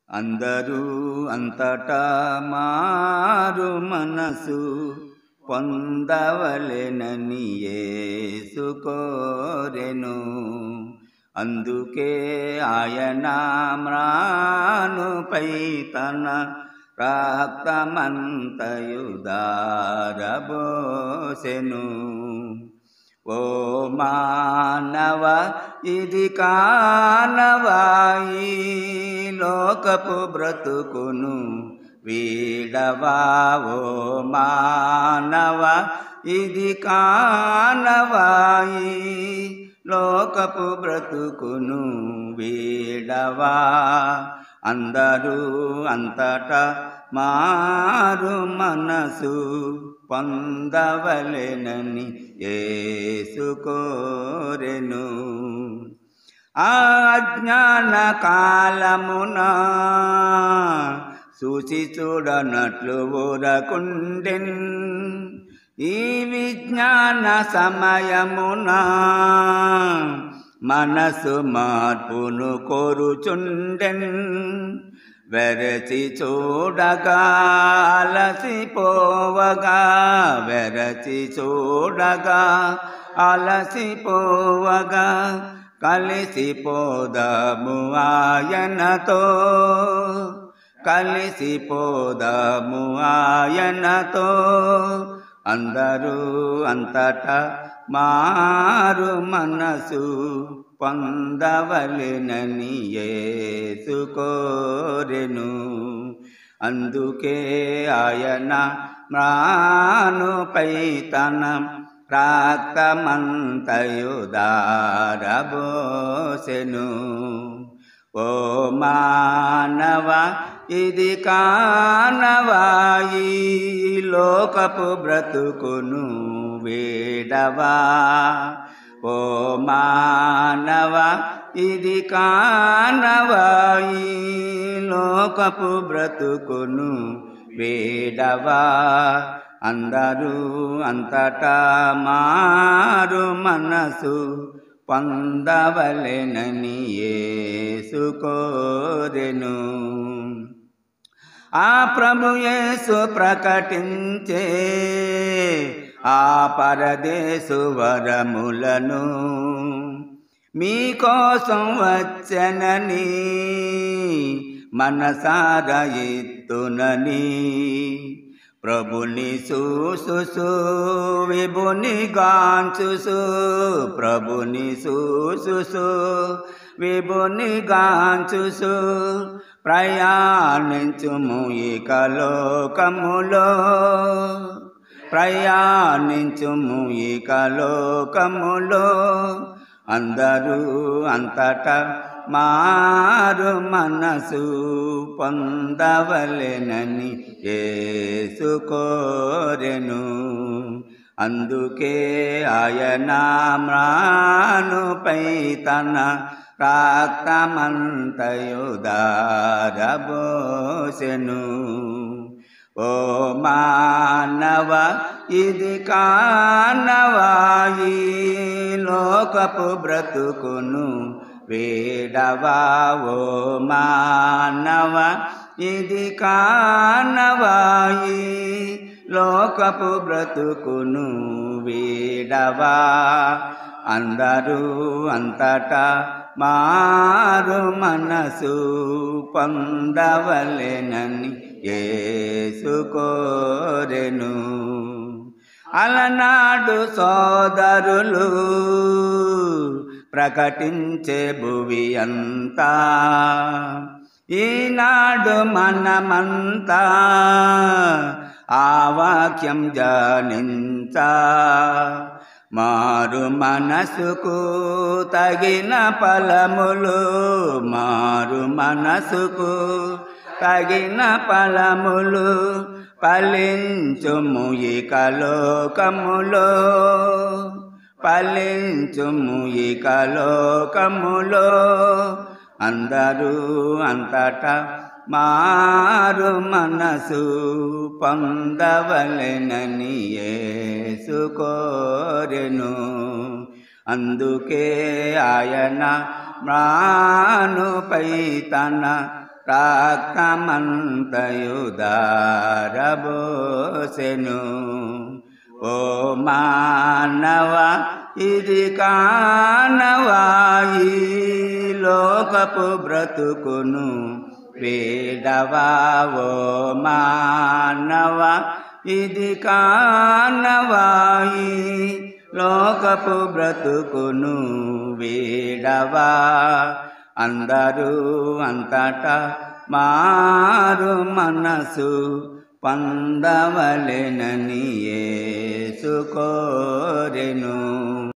అందరూ అంతటా మారు మనసు పొందవలెనని యేసుకోరెను అందుకే ఆయన మ్రానుపై తన రక్తమంతయు దారబోసెను ఓ మానవ ఇది కానవాయి లోకపు బ్రతుకును వీడవా ఓ మానవ ఇది కానవాయి లోకపు బ్రతుకును వీడవా అందరూ అంతటా మారు మనసు పొందవలెనని ఏసుకోరెను అజ్ఞాన కాలమున చూసి చూడనట్లు ఊరకుండెన్ ఈ విజ్ఞాన సమయమున మనసు మార్పును కోరుచుండెన్ వెరచి చూడగా అలసిపోవగా వెరచి చూడగా అలసిపోవగా కలిసిపోదాము ఆయనతో కలిసిపోదాము ఆయనతో అందరూ అంతటా మారు మనసు పొందవలెనని యేసుకోరెను అందుకే ఆయన మ్రానుపై తన ప్రాక్తమంతయు దారబోసెను ఓ మానవ ఇది కానవాయి లోకపు బ్రతుకును వేడవా ఓ మానవ ఇది కానవాయి లోకపు బ్రతుకును వేడవా అందరూ అంతటా మారు మనసు పొందవలెనని యేసుకోరెను ఆ ప్రభు యేసు ప్రకటించే ఆ పరదేశు వరములను మీకోసం వచ్చనని మనసార ఎత్తునని ప్రభుని సూసు విభుని గాంచుసు ప్రభుని సూసు విభుని గాంచుసు ప్రయాణించుము ఇక లోకములో ప్రయాణించుము ఇక లోకములో అందరూ అంతటా మారు మనసు పొందవలెనని ఏసుకోరెను అందుకే ఆయన మ్రానుపై తన ప్రాక్తమంతయు దారబోసెను ఓ మానవ ఇది కానవాయి లోకపు బ్రతుకును వేడవా ఓ మానవ ఇది కానవాయి లోకపు బ్రతుకును వేడవా అందరూ అంతటా మారు మనసు పొందవలెనని ఏసుకోరెను అలనాడు సోదరులు ప్రకటించే భువి అంతా ఈనాడు మనమంతా ఆ వాక్యం జానించా మారు మనసుకు తగిన ఫలములు మారు మనసుకు తగిన ఫలములు ఫలించుము ఇక లోకములో ఫలించుము ఇక లోకములో అందరూ అంతటా మారు మనసు పొందవలెనని యేసుకోరెను అందుకే ఆయన మ్రానుపై తన రక్తమంతయుదారబోసెను ఓ మానవ ఇది కానవాయి లోకపు బ్రతుకును వేడవా ఓ మానవ ఇది కానవాయి లోకపు బ్రతుకును వేడవా అందరూ అంతటా మారు మనసు పొందవలెనని యేసు కోరెను